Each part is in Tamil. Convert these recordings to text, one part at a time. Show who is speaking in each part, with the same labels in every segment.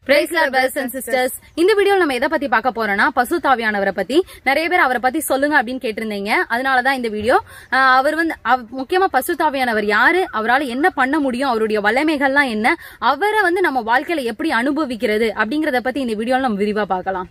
Speaker 1: பிரைஸ் பிரதர்ஸ் அண்ட் சிஸ்டர்ஸ் இந்த வீடியோல நம்ம எதை பத்தி பார்க்க போறோம்னா பசு தாவியானவரை பத்தி நிறைய பேர் அவரை பத்தி சொல்லுங்க அப்படின்னு கேட்டிருந்தீங்க அதனாலதான் இந்த வீடியோ ஆஹ் அவர் வந்து அவ- முக்கியமா பசு தாவியானவர் யாரு அவரால் என்ன பண்ண முடியும் அவருடைய வல்லமைகள்லாம் என்ன அவரை வந்து நம்ம வாழ்க்கையில எப்படி அனுபவிக்கிறது அப்படிங்கறத பத்தி இந்த வீடியோல நம்ம விரிவா பார்க்கலாம்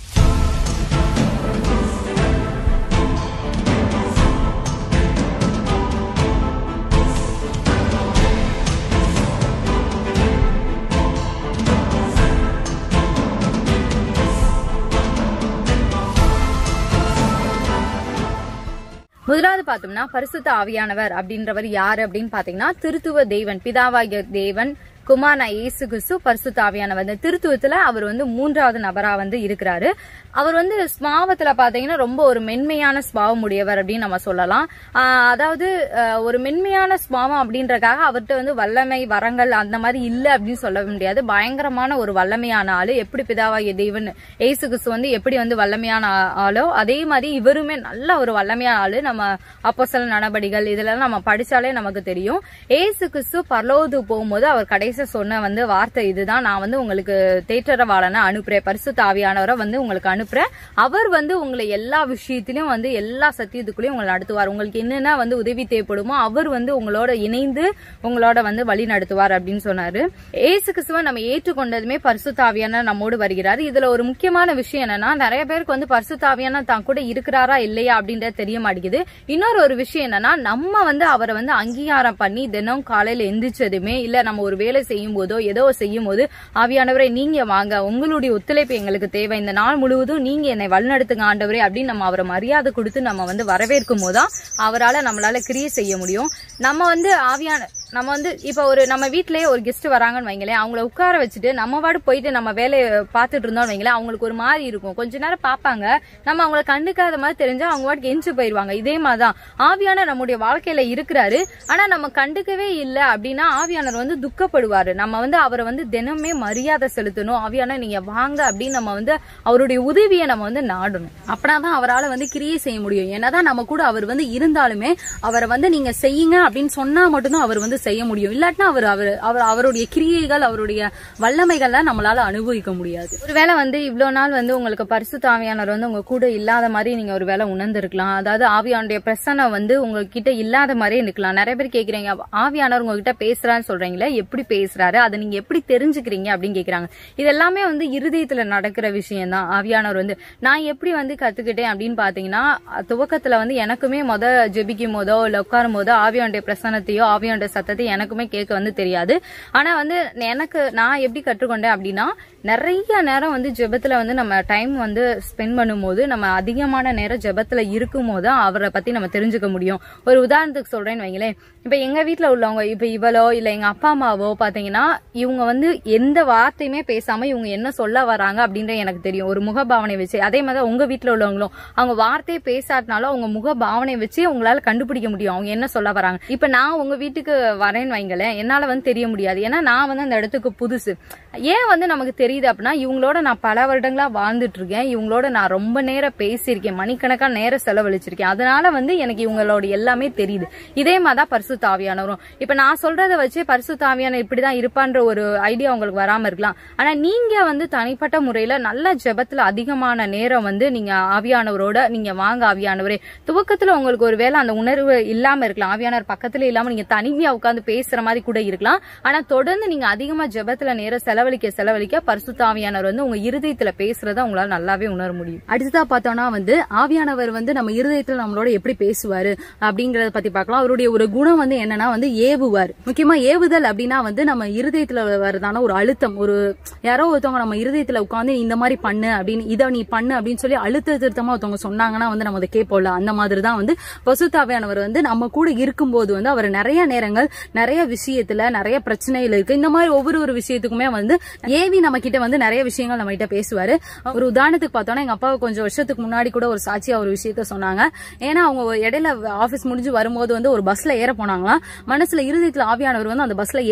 Speaker 1: முதலாவது பார்த்தோம்னா பரிசுத்த ஆவியானவர் அப்படின்றவர் யாரு அப்படின்னு பாத்தீங்கன்னா திருத்துவ தேவன் பிதாவாகிய தேவன் குமாரனா இயேசு கிறிஸ்து பரிசுத்த ஆவியானவர் இந்த திருத்துவத்துல அவர் வந்து மூன்றாவது நபரா வந்து இருக்கிறாரு அவர் வந்து ஸ்மாவத்துல பாத்தீங்கன்னா ரொம்ப ஒரு மென்மையான ஸ்பாவம் உடையவர் அப்படின்னு நம்ம சொல்லலாம் ஆஹ் அதாவது ஆஹ் ஒரு மென்மையான ஸ்பாவம் அப்படின்றக்காக அவர்கிட்ட வந்து வல்லமை வரங்கள் அந்த மாதிரி இல்ல அப்படின்னு சொல்ல முடியாது பயங்கரமான ஒரு வல்லமையான ஆளு எப்படி பிதாவாகிய தேவன் ஏசு கிறிஸ்து வந்து எப்படி வந்து வல்லமையான ஆ- ஆளோ அதே மாதிரி இவருமே நல்ல ஒரு வல்லமையான ஆளு நம்ம அப்போஸ்தல நடபடிகள் இதெல்லாம் நம்ம படிச்சாலே நமக்கு தெரியும் ஏசு கிறிஸ்து பரலோது போகும்போது அவர் கடைசி சொன்ன வந்து வார்த்தை இதுதான் நான் வந்து உங்களுக்கு தேற்றரவாளனை அனுப்புறேன் பரிசுத்த ஆவியானவரை வந்து உங்களுக்கு அனுப்புறேன் அவர் வந்து உங்களை எல்லா விஷயத்திலும் வந்து எல்லா சத்தியத்துக்குள்ளயும் உங்களை நடத்துவார் உங்களுக்கு என்னென்ன வந்து உதவி தேவைப்படுமோ அவர் வந்து உங்களோட இணைந்து உங்களோட வந்து வழி நடத்துவார் அப்படின்னு சொன்னாரு ஏசு கிறிஸ்துவை நம்ம ஏற்றுக்கொண்டதுமே பரிசுத்தாவியான நம்மோடு வருகிறார் இதுல ஒரு முக்கியமான விஷயம் என்னன்னா நிறைய பேருக்கு வந்து பரிசுத்தாவியான தான் கூட இருக்கிறாரா இல்லையா அப்படின்றது தெரிய மாட்டேங்குது இன்னொரு ஒரு விஷயம் என்னன்னா நம்ம வந்து அவரை வந்து அங்கீகாரம் பண்ணி தினம் காலையில எந்திரிச்சதுமே இல்ல நம்ம ஒரு வேலை செய்யும் போதோ ஏதோ செய்யும் போது ஆவியானவரை நீங்க வாங்க உங்களுடைய ஒத்துழைப்பு எங்களுக்கு தேவை இந்த நாள் முழுவதும் நீங்க என்னை வழிநடத்துங்க ஆண்டவரே அப்படின்னு நம்ம அவரை மரியாதை கொடுத்து நம்ம வந்து வரவேற்கும் போதுதான் அவரால நம்மளால கிரியை செய்ய முடியும் நம்ம வந்து ஆவியான நம்ம வந்து இப்ப ஒரு நம்ம வீட்லயே ஒரு கெஸ்ட் வராங்கன்னு வைங்களேன் அவங்கள உட்கார வச்சுட்டு நம்ம பாடு போயிட்டு நம்ம வேலையை பார்த்துட்டு இருந்தோம்னு வைங்களேன் அவங்களுக்கு ஒரு மாதிரி இருக்கும் கொஞ்ச நேரம் பார்ப்பாங்க நம்ம அவங்கள கண்டுக்காத மாதிரி தெரிஞ்சா அவங்க பாட்டுக்கு எஞ்சி போயிருவாங்க இதே மாதிரிதான் ஆவியான நம்முடைய வாழ்க்கையில இருக்கிறாரு ஆனா நம்ம கண்டுக்கவே இல்லை அப்படின்னா ஆவியானர் வந்து துக்கப்படுவாரு நம்ம வந்து அவரை வந்து தினமே மரியாதை செலுத்தணும் ஆவியான நீங்க வாங்க அப்படின்னு நம்ம வந்து அவருடைய உதவியை நம்ம வந்து நாடணும் அப்படின்னாதான் அவரால் வந்து கிரியை செய்ய முடியும் என்னதான் நம்ம கூட அவர் வந்து இருந்தாலுமே அவரை வந்து நீங்க செய்யுங்க அப்படின்னு சொன்னா மட்டும்தான் அவர் வந்து செய்ய முடியும் இல்லாட்டினா அவர் அவர் அவர் அவருடைய கிரியைகள் அவருடைய வல்லமைகள்லாம் நம்மளால அனுபவிக்க முடியாது ஒருவேளை வந்து இவ்வளவு நாள் வந்து உங்களுக்கு பரிசுத்த ஆவியானவர் வந்து உங்க கூட இல்லாத மாதிரி நீங்க ஒரு வேலை உணர்ந்திருக்கலாம் அதாவது ஆவியானுடைய பிரசனை வந்து உங்ககிட்ட இல்லாத மாதிரியே இருக்கலாம் நிறைய பேர் கேக்குறீங்க ஆவியானவர் உங்ககிட்ட பேசுறான்னு சொல்றீங்களே எப்படி பேசுறாரு அதை நீங்க எப்படி தெரிஞ்சுக்கிறீங்க அப்படின்னு கேக்குறாங்க இது எல்லாமே வந்து இருதயத்துல நடக்கிற விஷயம் தான் ஆவியானவர் வந்து நான் எப்படி வந்து கத்துக்கிட்டேன் அப்படின்னு பாத்தீங்கன்னா துவக்கத்துல வந்து எனக்குமே முத ஜெபிக்கும் போதோ இல்ல உட்காரும் போதோ ஆவியானுடைய பிரசனத்தையோ ஆவியானுடைய சத்தத்தையும் எனக்குமே கேட்க வந்து தெரியாது ஆனா வந்து எனக்கு நான் எப்படி கற்றுக்கொண்டேன் அப்படின்னா நிறைய நேரம் வந்து ஜெபத்துல வந்து நம்ம டைம் வந்து ஸ்பெண்ட் பண்ணும்போது நம்ம அதிகமான நேரம் ஜெபத்துல இருக்கும் போது அவரை பத்தி நம்ம தெரிஞ்சுக்க முடியும் ஒரு உதாரணத்துக்கு சொல்றேன்னு வைங்களேன் இப்ப எங்க வீட்ல உள்ளவங்க இப்ப இவளோ இல்ல எங்க அப்பா அம்மாவோ பாத்தீங்கன்னா இவங்க வந்து எந்த வார்த்தையுமே பேசாம இவங்க என்ன சொல்ல வராங்க அப்படின்ற எனக்கு தெரியும் ஒரு முகபாவனை வச்சு அதே மாதிரி தான் உங்க வீட்ல உள்ளவங்களும் அவங்க வார்த்தையை பேசாட்டினாலும் அவங்க முக பாவனை வச்சு உங்களால கண்டுபிடிக்க முடியும் அவங்க என்ன சொல்ல வராங்க இப்ப நான் உங்க வீட்டுக்கு வரேன்னு வைங்களேன் என்னால வந்து தெரிய முடியாது ஏன்னா நான் வந்து அந்த இடத்துக்கு புதுசு ஏன் வந்து நமக்கு தெரியுது அப்படின்னா இவங்களோட நான் பல வருடங்களா வாழ்ந்துட்டு இருக்கேன் இவங்களோட நான் ரொம்ப நேரம் பேசியிருக்கேன் மணிக்கணக்கான நேரம் செலவழிச்சிருக்கேன் அதனால வந்து எனக்கு இவங்களோட எல்லாமே தெரியுது இதே மாதிரி தான் பரிசு தாவியானவரும் இப்ப நான் சொல்றத வச்சு பரிசு தாவியான இப்படிதான் இருப்பான்ற ஒரு ஐடியா உங்களுக்கு வராம இருக்கலாம் ஆனா நீங்க வந்து தனிப்பட்ட முறையில நல்ல ஜெபத்துல அதிகமான நேரம் வந்து நீங்க ஆவியானவரோட நீங்க வாங்க ஆவியானவரே துவக்கத்துல உங்களுக்கு ஒரு வேளை அந்த உணர்வு இல்லாம இருக்கலாம் ஆவியானவர் பக்கத்துல இல்லாம நீங்க தனிமையா உட்கார்ந்து பேசுற மாதிரி கூட இருக்கலாம் ஆனா தொடர்ந்து நீங்க அதிகமா ஜெபத்துல நேரம் செலவழிக்க செலவழிக்க பரிசுத்த ஆவியானவர் வந்து உங்க இருதயத்துல பேசுறத உங்களால நல்லாவே உணர முடியும் அடுத்ததா பார்த்தோம்னா வந்து ஆவியானவர் வந்து நம்ம இருதயத்துல நம்மளோட எப்படி பேசுவாரு அப்படிங்கறத பத்தி பார்க்கலாம் அவருடைய ஒரு குணம் வந்து என்னன்னா வந்து ஏவுவார் முக்கியமா ஏவுதல் அப்படின்னா வந்து நம்ம இருதயத்துல வரதான ஒரு அழுத்தம் ஒரு யாரோ ஒருத்தவங்க நம்ம இருதயத்துல உட்காந்து இந்த மாதிரி பண்ணு அப்படின்னு இதை நீ பண்ணு அப்படின்னு சொல்லி அழுத்த திருத்தமா ஒருத்தவங்க சொன்னாங்கன்னா வந்து நம்ம அதை கேட்போம்ல அந்த மாதிரி தான் வந்து பசுத்தாவியானவர் வந்து நம்ம கூட இருக்கும்போது வந்து அவர் நிறைய நேரங்கள் நிறைய விஷயத்துல நிறைய பிரச்சனைகள் இருக்கு இந்த மாதிரி ஒவ்வொரு ஒரு விஷயத்துக்குமே வந்து ஏவி நம்ம கிட்ட வந்து நிறைய விஷயங்கள் நம்ம கிட்ட பேசுவாரு ஒரு உதாரணத்துக்கு பார்த்தோம்னா எங்க அப்பா கொஞ்சம் வருஷத்துக்கு முன்னாடி கூட ஒரு சாட்சியா ஒரு விஷயத்த சொன்னாங்க ஏன்னா அவங்க ஒரு இடையில ஆபீஸ் முடிஞ்சு வரும்போது வந்து ஒரு பஸ்ல ஏற போனாங்களாம் மனசுல இருதயத்துல ஆவியானவர் வந்து அந்த பஸ்ல ஏறாத அப்படின்னு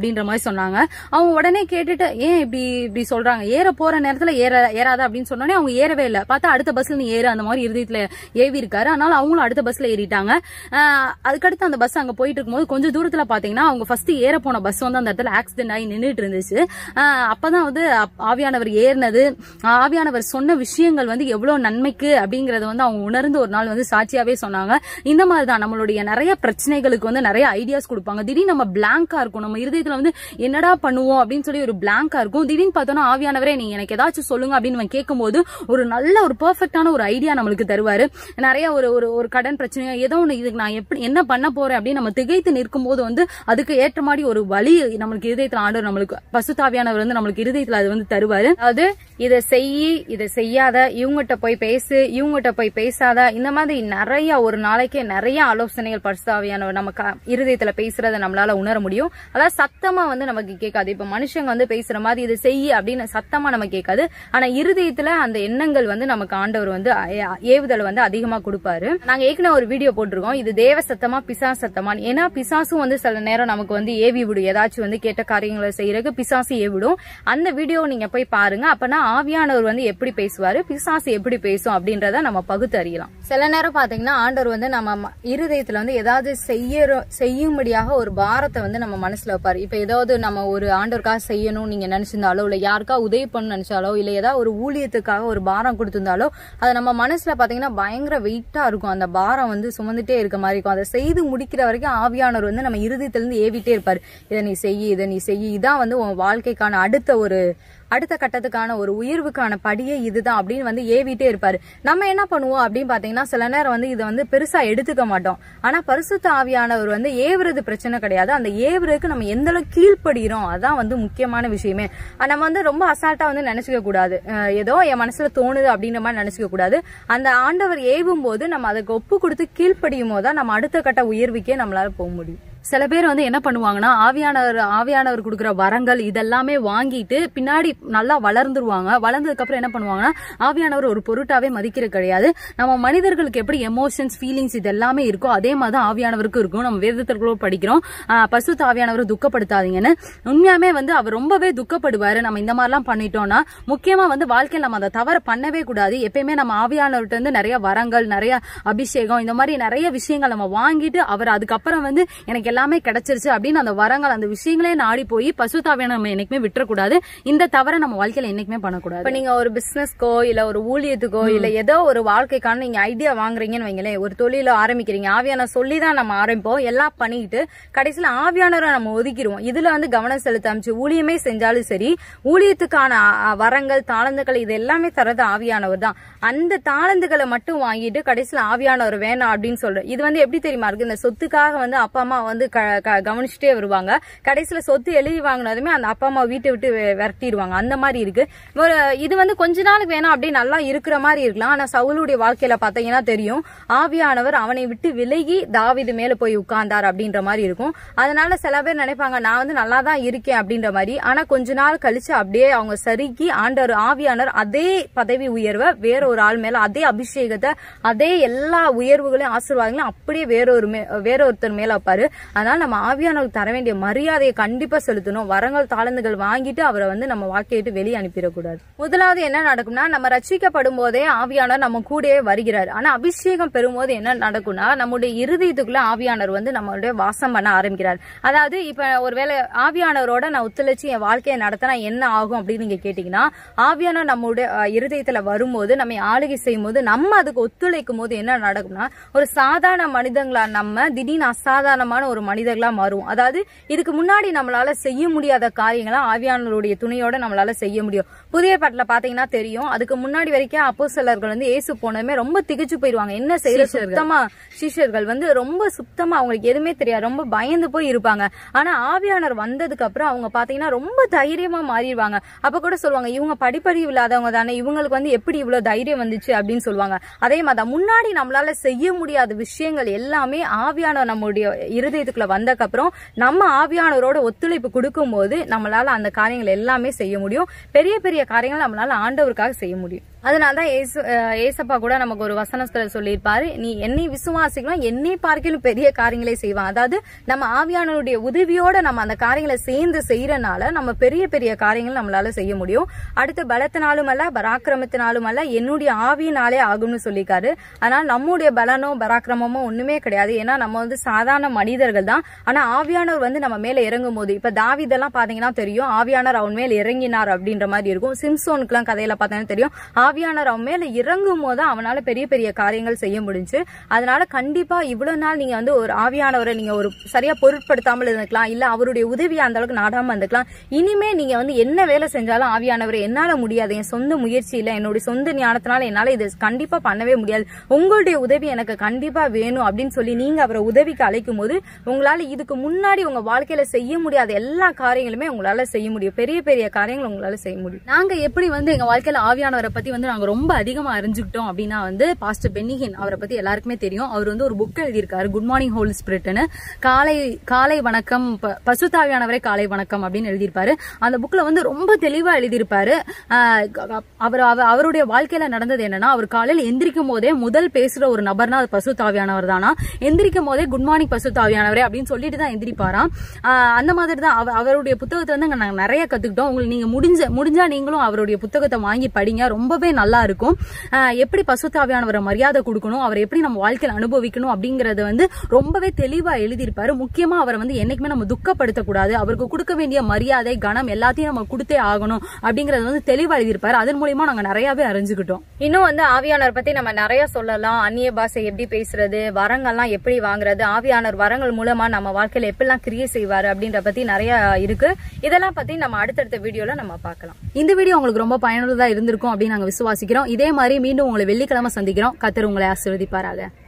Speaker 1: அப்படின்ற மாதிரி சொன்னாங்க அவங்க உடனே கேட்டுட்டு ஏன் இப்படி இப்படி சொல்றாங்க ஏற போற நேரத்துல ஏற ஏறாத அப்படின்னு சொன்னோடனே அவங்க ஏறவே இல்லை பார்த்தா அடுத்த பஸ்ல நீ ஏறு அந்த மாதிரி இருதயத்துல ஏவி இருக்காரு அதனால அவங்களும் அடுத்த பஸ்ல ஏறிட்டாங்க ஆஹ் அதுக்கடுத்து அந்த பஸ் அங்க போயிட்டு இருக்கும்போது கொஞ்சம் தூரத்துல பாத்தீங்கன்னா அவங்க ஃபர்ஸ்ட் ஏற போன பஸ் வந்து அந்த இடத்துல ஆக்சிடென்ட் ஆகி நின்றுட்டு இருந்துச்சு ஆஹ் அப்பதான் வந்து அப்- ஆவியானவர் ஏறினது ஆஹ் ஆவியானவர் சொன்ன விஷயங்கள் வந்து எவ்வளவு நன்மைக்கு அப்படிங்கறத வந்து அவங்க உணர்ந்து ஒரு நாள் வந்து சாட்சியாவே சொன்னாங்க இந்த மாதிரி தான் நம்மளுடைய நிறைய பிரச்சனைகளுக்கு வந்து நிறைய ஐடியாஸ் கொடுப்பாங்க திடீர்னு நம்ம பிளாங்கா இருக்கும் நம்ம இருதயத்துல வந்து என்னடா பண்ணுவோம் அப்படின்னு சொல்லி ஒரு பிளாங்கா இருக்கும் திடீர்னு பார்த்தோன்னா ஆவியானவரே நீங்க எனக்கு ஏதாச்சும் சொல்லுங்க அப்படின்னு நம்ம கேட்கும்போது ஒரு நல்ல ஒரு பெர்ஃபெக்டான ஒரு ஐடியா நம்மளுக்கு தருவாரு நிறைய ஒரு ஒரு ஒரு கடன் பிரச்சனையோ ஏதோ ஒன்று இதுக்கு நான் எப்படி என்ன பண்ண போறேன் அப்படின்னு நம்ம திகைத்து நிற்கும் போது வந்து அதுக்கு ஏற்ற மாதிரி ஒரு வழி நம்மளுக்கு இருதயத்துல ஆண்டவர் நம்மளுக்கு பசுத்தாவியானவர் வந்து நம்மளுக்கு இருதயத்துல அது வந்து தருவாரு அதாவது இதை செய்யி இதை செய்யாத இவங்ககிட்ட போய் பேசு இவங்ககிட்ட போய் பேசாத இந்த மாதிரி நிறைய ஒரு நாளைக்கு நிறைய ஆலோசனைகள் பரிசுத்தாவியானவர் நம்ம க- இருதயத்துல பேசுறத நம்மளால உணர முடியும் அதாவது சத்தமா வந்து நமக்கு கேட்காது இப்ப மனுஷங்க வந்து பேசுற மாதிரி இதை செய்யி அப்படின்னு சத்தமா நம்ம கேட்காது ஆனா இருதயத்துல அந்த எண்ணங்கள் வந்து நமக்கு ஆண்டவர் வந்து ஏ- ஏவுதல் வந்து அதிகமா கொடுப்பாரு நாங்க ஏற்கனவே ஒரு வீடியோ போட்டிருக்கோம் இது தேவ சத்தமா பிசாசு சத்தமா ஏன்னா பிசாசும் வந்து சில நேரம் நமக்கு வந்து ஏவி விடும் ஏதாச்சும் வந்து கேட்ட காரியங்களை செய்யறதுக்கு பிசாசு ஏவிடும் அந்த வீடியோ நீங்க போய் பாருங்க அப்பனா ஆவியானவர் வந்து எப்படி பேசுவாரு பிசாசு எப்படி பேசும் அப்படின்றத நம்ம பகுத்து அறியலாம் சில நேரம் பாத்தீங்கன்னா ஆண்டவர் வந்து நம்ம ம- இருதயத்துல வந்து ஏதாவது செய்யறோம் செய்யும்படியாக ஒரு பாரத்தை வந்து நம்ம மனசுல வைப்பாரு இப்ப ஏதாவது நம்ம ஒரு ஆண்டவருக்காக செய்யணும் நீங்க நினைச்சிருந்தாலோ இல்ல யாருக்கா உதவி பண்ண நினைச்சாலோ இல்ல ஏதாவது ஒரு ஊழியத்துக்காக ஒரு பாரம் கொடுத்திருந்தாலோ அது நம்ம மனசுல பாத்தீங்கன்னா பயங்கர வெயிட்டா இருக்கும் அந்த பாரம் வந்து சுமந்துட்டே இருக்க மாதிரி இருக்கும் அதை செய்து முடிக்கிற வரைக்கும் ஆவியானவர் வந்து நம்ம இருதயத்துல இருந்து ஏவிட்டே இருப்பாரு இதை நீ செய் இதை நீ செய் இதான் வந்து உன் வாழ்க்கைக்கான அடுத்த ஒரு அடுத்த கட்டத்துக்கான ஒரு உயர்வுக்கான படியே இதுதான் அப்படின்னு வந்து ஏவிட்டே இருப்பாரு நம்ம என்ன பண்ணுவோம் அப்படின்னு பாத்தீங்கன்னா சில நேரம் வந்து இதை வந்து பெருசா எடுத்துக்க மாட்டோம் ஆனா பரிசுத்த ஆவியானவர் வந்து ஏவுறது பிரச்சனை கிடையாது அந்த ஏவுறதுக்கு நம்ம எந்த அளவுக்கு கீழ்ப்படுகிறோம் அதான் வந்து முக்கியமான விஷயமே அஹ் நம்ம வந்து ரொம்ப அசால்ட்டா வந்து நினைச்சுக்க கூடாது அஹ் ஏதோ என் மனசுல தோணுது அப்படின்ற மாதிரி நினைச்சுக்க கூடாது அந்த ஆண்டவர் ஏவும் போது நம்ம அதுக்கு ஒப்பு கொடுத்து கீழ்ப்படியும் போது தான் நம்ம அடுத்த கட்ட உயர்வுக்கே நம்மளால போக முடியும் சில பேர் வந்து என்ன பண்ணுவாங்கன்னா ஆவியானவர் ஆவியானவர் கொடுக்குற வரங்கள் இதெல்லாமே வாங்கிட்டு பின்னாடி நல்லா வளர்ந்துருவாங்க வளர்ந்ததுக்கு அப்புறம் என்ன பண்ணுவாங்கன்னா ஆவியானவர் ஒரு பொருட்டாவே மதிக்கிறது கிடையாது நம்ம மனிதர்களுக்கு எப்படி எமோஷன்ஸ் ஃபீலிங்ஸ் இது எல்லாமே இருக்கோ அதே மாதிரி தான் ஆவியானவருக்கும் இருக்கும் நம்ம வேதத்திற்குள்ள படிக்கிறோம் ஆஹ் பசுத்த ஆவியானவரை துக்கப்படுத்தாதீங்கன்னு உண்மையாமே வந்து அவர் ரொம்பவே துக்கப்படுவாரு நம்ம இந்த மாதிரிலாம் பண்ணிட்டோம்னா முக்கியமா வந்து வாழ்க்கையில் நம்ம அதை தவற பண்ணவே கூடாது எப்பயுமே நம்ம ஆவியானவர்கிட்ட இருந்து நிறைய வரங்கள் நிறைய அபிஷேகம் இந்த மாதிரி நிறைய விஷயங்கள் நம்ம வாங்கிட்டு அவர் அதுக்கப்புறம் வந்து எனக்கு எல்லாமே கிடைச்சிருச்சு அப்படின்னு அந்த வரங்கள் அந்த விஷயங்களே நாடி போய் பசுத்தாவியான நம்ம என்னைக்குமே விட்டுறக்கூடாது இந்த தவறை நம்ம வாழ்க்கையில என்னைக்குமே பண்ணக்கூடாது இப்ப நீங்க ஒரு பிசினஸ்க்கோ இல்ல ஒரு ஊழியத்துக்கோ இல்ல ஏதோ ஒரு வாழ்க்கைக்கான நீங்க ஐடியா வாங்குறீங்கன்னு வைங்களேன் ஒரு தொழில ஆரம்பிக்கிறீங்க ஆவியான சொல்லி தான் நம்ம ஆரம்பிப்போம் எல்லாம் பண்ணிட்டு கடைசியில ஆவியானவரை நம்ம ஒதுக்கிடுவோம் இதுல வந்து கவனம் செலுத்த அமைச்சு ஊழியமே செஞ்சாலும் சரி ஊழியத்துக்கான அ, அ, வரங்கள் தாளந்துகள் இது எல்லாமே தரது ஆவியானவர் தான் அந்த தாளந்துகளை மட்டும் வாங்கிட்டு கடைசியில ஆவியானவர் வேணாம் அப்படின்னு சொல்றேன் இது வந்து எப்படி தெரியுமா இருக்கு இந்த சொத்துக்காக வந்து அப்பா அம்மா வந்து க- க- கவனிச்சுட்டே வருவாங்க கடைசியில சொத்து எழுதி வாங்கினதுமே அந்த அப்பா அம்மா வீட்டை விட்டு வெ- விரட்டிடுவாங்க அந்த மாதிரி இருக்கு ஒரு இது வந்து கொஞ்ச நாளுக்கு வேணா அப்படியே நல்லா இருக்கிற மாதிரி இருக்கலாம் ஆனா சவுலுடைய வாழ்க்கையில பாத்தீங்கன்னா தெரியும் ஆவியானவர் அவனை விட்டு விலகி தாவீது மேல போய் உட்கார்ந்தார் அப்படின்ற மாதிரி இருக்கும் அதனால சில பேர் நினைப்பாங்க நான் வந்து நல்லா தான் இருக்கேன் அப்படின்ற மாதிரி ஆனா கொஞ்ச நாள் கழிச்சு அப்படியே அவங்க சறுக்கி ஆண்டவர் ஆவியானவர் அதே பதவி உயர்வை வேற ஒரு ஆள் மேல அதே அபிஷேகத்தை அதே எல்லா உயர்வுகளையும் ஆசீர்வாதங்களையும் அப்படியே வேறொரு மே- வேற ஒருத்தர் மேல வைப்பாரு அதனால நம்ம ஆவியானவருக்கு தர வேண்டிய மரியாதையை கண்டிப்பா செலுத்தணும் வரங்கள் தாளந்துகள் வாங்கிட்டு அவரை வந்து நம்ம வாழ்க்கையை விட்டு வெளியே அனுப்பிடக்கூடாது முதலாவது என்ன நடக்கும்னா நம்ம ரட்சிக்கப்படும் போதே ஆவியானவர் நம்ம கூடவே வருகிறார் ஆனா அபிஷேகம் பெறும்போது என்ன நடக்கும்னா நம்முடைய இருதயத்துக்குள்ள ஆவியானவர் வந்து நம்மளுடைய வாசம் பண்ண ஆரம்பிக்கிறார் அதாவது இப்ப ஒருவேளை ஆவியானவரோட நான் ஒத்துழைச்சு என் வாழ்க்கையை நடத்தினா என்ன ஆகும் அப்படின்னு நீங்க கேட்டீங்கன்னா ஆவியானவர் நம்மளுடைய அஹ், இருதயத்துல வரும்போது நம்ம ஆளுகை செய்யும் போது நம்ம அதுக்கு ஒத்துழைக்கும் போது என்ன நடக்கும்னா ஒரு சாதாரண மனிதங்களா நம்ம திடீர்னு அசாதாரணமான ஒரு மனிதர்களா மாறுவோம் அதாவது இதுக்கு முன்னாடி நம்மளால செய்ய முடியாத காரியங்களா ஆவியானவருடைய துணையோட நம்மளால செய்ய முடியும் புதிய பாட்டுல பாத்தீங்கன்னா தெரியும் அதுக்கு முன்னாடி வரைக்கும் அப்போ வந்து இயேசு போனதுமே ரொம்ப திகைச்சு போயிருவாங்க என்ன செய்யற சுத்தமா சிஷ்யர்கள் வந்து ரொம்ப சுத்தமா அவங்களுக்கு எதுவுமே தெரியாது ரொம்ப பயந்து போய் இருப்பாங்க ஆனா ஆவியானவர் வந்ததுக்கு அப்புறம் அவங்க பாத்தீங்கன்னா ரொம்ப தைரியமா மாறிடுவாங்க அப்ப கூட சொல்லுவாங்க இவங்க படிப்பறிவு இல்லாதவங்க தானே இவங்களுக்கு வந்து எப்படி இவ்வளவு தைரியம் வந்துச்சு அப்படின்னு சொல்லுவாங்க அதே மாதிரி தான் முன்னாடி நம்மளால செய்ய முடியாத விஷயங்கள் எல்லாமே ஆவியானவர் நம்மளுடைய இருதயத்துக்குள்ள வந்தக்கப்புறம் நம்ம ஆவியானவரோட ஒத்துழைப்பு கொடுக்கும்போது நம்மளால அந்த காரியங்கள் எல்லாமே செய்ய முடியும் பெரிய பெரிய காரியங்கள் நம்மளால ஆண்டவருக்காக செய்ய முடியும் அதனாலதான் ஏசு அஹ் ஏசப்பா கூட நமக்கு ஒரு வசனத்துல சொல்லியிருப்பாரு நீ என்னை விசுவாசிக்கலாம் என்னை பார்க்கலும் பெரிய காரியங்களை செய்வான் அதாவது நம்ம ஆவியானவருடைய உதவியோட நம்ம அந்த காரியங்களை சேர்ந்து செய்யறனால நம்ம பெரிய பெரிய காரியங்கள் நம்மளால செய்ய முடியும் அடுத்து பலத்தினாலும் அல்ல பராக்கிரமத்தினாலும் அல்ல என்னுடைய ஆவியினாலே ஆகும்னு சொல்லியிருக்காரு அதனால நம்முடைய பலனோ பராக்கிரமமோ ஒண்ணுமே கிடையாது ஏன்னா நம்ம வந்து சாதாரண மனிதர்கள் தான் ஆனா ஆவியானவர் வந்து நம்ம மேல இறங்கும் போது இப்ப தாவிதெல்லாம் பாத்தீங்கன்னா தெரியும் ஆவியானவர் அவன் மேல இறங்கினார் அப்படின்ற மாதிரி இருக்கும் சிம்சோனுக்குலாம் கதையில பார்த்தீங்கன்னா தெரியும் ஆவியானவர் அவன் மேல இறங்கும் போது அவனால பெரிய பெரிய காரியங்கள் செய்ய முடிஞ்சு அதனால கண்டிப்பா இவ்வளவு நாள் நீங்க வந்து ஒரு ஆவியானவரை நீங்க ஒரு சரியா பொருட்படுத்தாமல் இருந்துக்கலாம் இல்ல அவருடைய உதவி அந்த அளவுக்கு நாடாம இருந்துக்கலாம் இனிமே நீங்க வந்து என்ன வேலை செஞ்சாலும் ஆவியானவரை என்னால முடியாது என் சொந்த முயற்சி இல்ல என்னுடைய சொந்த ஞானத்தினால என்னால இது கண்டிப்பா பண்ணவே முடியாது உங்களுடைய உதவி எனக்கு கண்டிப்பா வேணும் அப்படின்னு சொல்லி நீங்க அவரை உதவிக்கு அழைக்கும் போது உங்களால இதுக்கு முன்னாடி உங்க வாழ்க்கையில செய்ய முடியாத எல்லா காரியங்களுமே உங்களால செய்ய முடியும் பெரிய பெரிய காரியங்கள் உங்களால செய்ய முடியும்
Speaker 2: நாங்க எப்படி வந்து எங்க வாழ்க்கையில ஆவியானவரை பத்தி வந்து நாங்க ரொம்ப அதிகமா அறிஞ்சுக்கிட்டோம் அப்படின்னா வந்து பாஸ்டர் பென்னிகின் அவரை பத்தி எல்லாருக்குமே தெரியும் அவர் வந்து ஒரு புக் எழுதியிருக்காரு குட் மார்னிங் ஹோல் ஸ்பிரிட்னு காலை காலை வணக்கம் ப- பசுத்தாவியானவரே காலை வணக்கம் அப்படின்னு எழுதியிருப்பாரு அந்த புக்ல வந்து ரொம்ப தெளிவா எழுதியிருப்பாரு ஆஹ் அவர் அவ- அவருடைய வாழ்க்கையில நடந்தது என்னன்னா அவர் காலையில எந்திரிக்கும் போதே முதல் பேசுற ஒரு நபர்னா அது பசுத்தாவியானவர் தானா எந்திரிக்கும் போதே குட் மார்னிங் பசுத்தாவியானவரே அப்படின்னு சொல்லிட்டு தான் எந்திரிப்பாராம் ஆஹ் அந்த மாதிரி தான் அவ- அவருடைய புத்தகத்தை வந்து நாங்க நிறைய கத்துக்கிட்டோம் உங்களுக்கு நீங்க முடிஞ்ச முடிஞ்சா நீங்களும் அவருடைய புத்தகத்தை வாங்கி படிங்க ரொம்பவே நல்லா இருக்கும் ஆஹ் எப்படி பசுத்தாவியானவரை மரியாதை கொடுக்கணும் அவரை எப்படி நம்ம வாழ்க்கையில அனுபவிக்கணும் அப்படிங்கறது வந்து ரொம்பவே தெளிவா எழுதியிருப்பாரு முக்கியமா அவரை வந்து என்னைக்குமே நம்ம துக்கப்படுத்தக்கூடாது அவருக்கு கொடுக்க வேண்டிய மரியாதை கணம் எல்லாத்தையும் நம்ம கொடுத்தே ஆகணும் அப்படிங்கறது வந்து தெளிவா எழுதியிருப்பாரு அதன் மூலியமா நாங்க நிறையவே அறிஞ்சுக்கிட்டோம்
Speaker 1: இன்னும் வந்து ஆவியானவர் பத்தி நம்ம நிறைய சொல்லலாம் அந்நிய பாஷை எப்படி பேசுறது வரங்கள்லாம் எப்படி வாங்குறது ஆவியானவர் வரங்கள் மூலமா நம்ம வாழ்க்கையில எப்படிலாம் கிரியை செய்வாரு அப்படின்ற பத்தி நிறைய இருக்கு இதெல்லாம் பத்தி நம்ம அடுத்தடுத்த வீடியோல நம்ம பார்க்கலாம்
Speaker 2: இந்த வீடியோ உங்களுக்கு ரொம்ப பயனுள்ளதா இருந்திருக்கும் அப்படின்னு நாங்க விசுவாசிக்கிறோம் இதே மாதிரி மீண்டும் உங்களை வெள்ளிக்கிழமை சந்திக்கிறோம் கத்தர் உங்களை ஆசீர்வதிப்பாராக